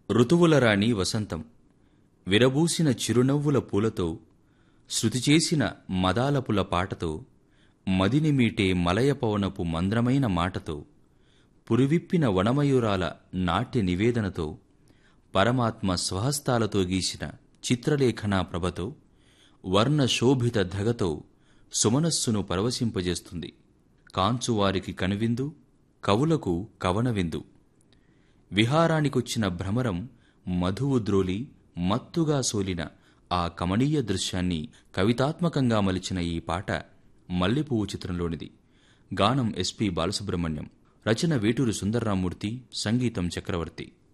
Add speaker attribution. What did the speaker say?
Speaker 1: ఋతువుల రాణి వసంతం విరబూసిన చిరునవ్వుల పూలతో శృతి చేసిన మదాలపుల పాటతో మదిని మీటే మలయ పవనపు మంద్రమైన మాటతో పురివిప్పిన వనమయూరాల నాట్య నివేదనతో పరమాత్మ స్వహస్తాలతో గీసిన చిత్రలేఖనా ప్రభతో వర్ణ శోభిత ధగతో సుమనస్సును పరవశింపజేస్తుంది కాంచువారికి కనువిందు కవులకు కవనవిందు విహారానికొచ్చిన భ్రమరం మధువు ద్రోలి మత్తుగా సోలిన ఆ కమనీయ దృశ్యాన్ని కవితాత్మకంగా మలిచిన ఈ పాట మల్లెపువ్వు చిత్రంలోనిది గానం ఎస్పి బాలసుబ్రహ్మణ్యం రచన వేటూరి సుందర్రామూర్తి సంగీతం చక్రవర్తి